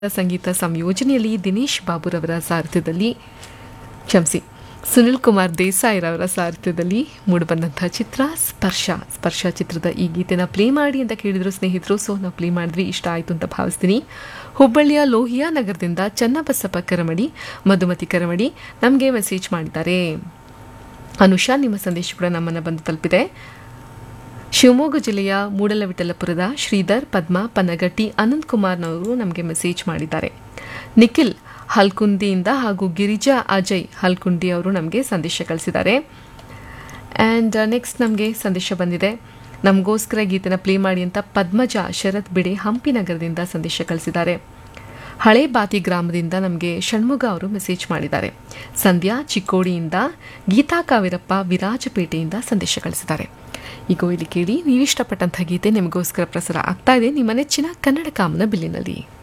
ಸಂಗೀತ ಸಂಯೋಜನೆಯಲ್ಲಿ ದಿನೇಶ್ ಬಾಬುರವರ ಸಾರಥ್ಯದಲ್ಲಿ ಕ್ಷಮಿಸಿ ಸುನಿಲ್ ಕುಮಾರ್ ದೇಸಾಯಿರವರ ಸಾರಥ್ಯದಲ್ಲಿ ಮೂಡಿಬಂದಂತಹ ಚಿತ್ರ ಸ್ಪರ್ಶ ಸ್ಪರ್ಶ ಚಿತ್ರದ ಈ ಗೀತೆನ ಪ್ಲೇ ಮಾಡಿ ಅಂತ ಕೇಳಿದ್ರು ಸ್ನೇಹಿತರು ಸೊ ನಾವು ಪ್ಲೇ ಮಾಡಿದ್ವಿ ಇಷ್ಟ ಆಯಿತು ಅಂತ ಭಾವಿಸ್ತೀನಿ ಹುಬ್ಬಳ್ಳಿಯ ಲೋಹಿಯಾ ನಗರದಿಂದ ಚನ್ನಬಸಪ್ಪ ಕರಮಡಿ ಮಧುಮತಿ ಕರಮಡಿ ನಮಗೆ ಮೆಸೇಜ್ ಮಾಡಿದ್ದಾರೆ ಅನುಷಾ ನಿಮ್ಮ ಸಂದೇಶ ಕೂಡ ನಮ್ಮನ್ನು ಬಂದು ತಲುಪಿದೆ ಶಿವಮೊಗ್ಗ ಜಿಲ್ಲೆಯ ಮೂಡಲವಿಠಲಪುರದ ಶ್ರೀಧರ್ ಪದ್ಮ ಪನಗಟ್ಟಿ ಅನಂತ್ ಕುಮಾರ್ನವರು ನಮಗೆ ಮೆಸೇಜ್ ಮಾಡಿದ್ದಾರೆ ನಿಖಿಲ್ ಹಲ್ಕುಂದಿಯಿಂದ ಹಾಗೂ ಗಿರಿಜಾ ಅಜಯ್ ಹಲ್ಕುಂಡಿ ಅವರು ನಮಗೆ ಸಂದೇಶ ಕಳಿಸಿದ್ದಾರೆ ಆ್ಯಂಡ್ ನೆಕ್ಸ್ಟ್ ನಮಗೆ ಸಂದೇಶ ಬಂದಿದೆ ನಮಗೋಸ್ಕರ ಗೀತೆನ ಪ್ಲೇ ಮಾಡಿ ಅಂತ ಪದ್ಮಜ ಶರತ್ ಬಿಡೆ ಹಂಪಿ ನಗರದಿಂದ ಸಂದೇಶ ಕಳಿಸಿದ್ದಾರೆ ಹಳೆ ಬಾತಿ ಗ್ರಾಮದಿಂದ ನಮಗೆ ಷಣ್ಮುಗ ಅವರು ಮೆಸೇಜ್ ಮಾಡಿದ್ದಾರೆ ಸಂಧ್ಯಾ ಚಿಕ್ಕೋಡಿಯಿಂದ ಗೀತಾ ಕಾವಿರಪ್ಪ ವಿರಾಜಪೇಟೆಯಿಂದ ಸಂದೇಶ ಕಳಿಸಿದ್ದಾರೆ ಈಗ ಇಲ್ಲಿ ಕೇಳಿ ನೀವಿಷ್ಟಪಟ್ಟಂಥ ಗೀತೆ ನಿಮಗೋಸ್ಕರ ಪ್ರಸಾರ ಆಗ್ತಾ ಇದೆ ನಿಮ್ಮ ನೆಚ್ಚಿನ ಕನ್ನಡ ಕಾಮನ ಬಿಲ್ಲಿನಲ್ಲಿ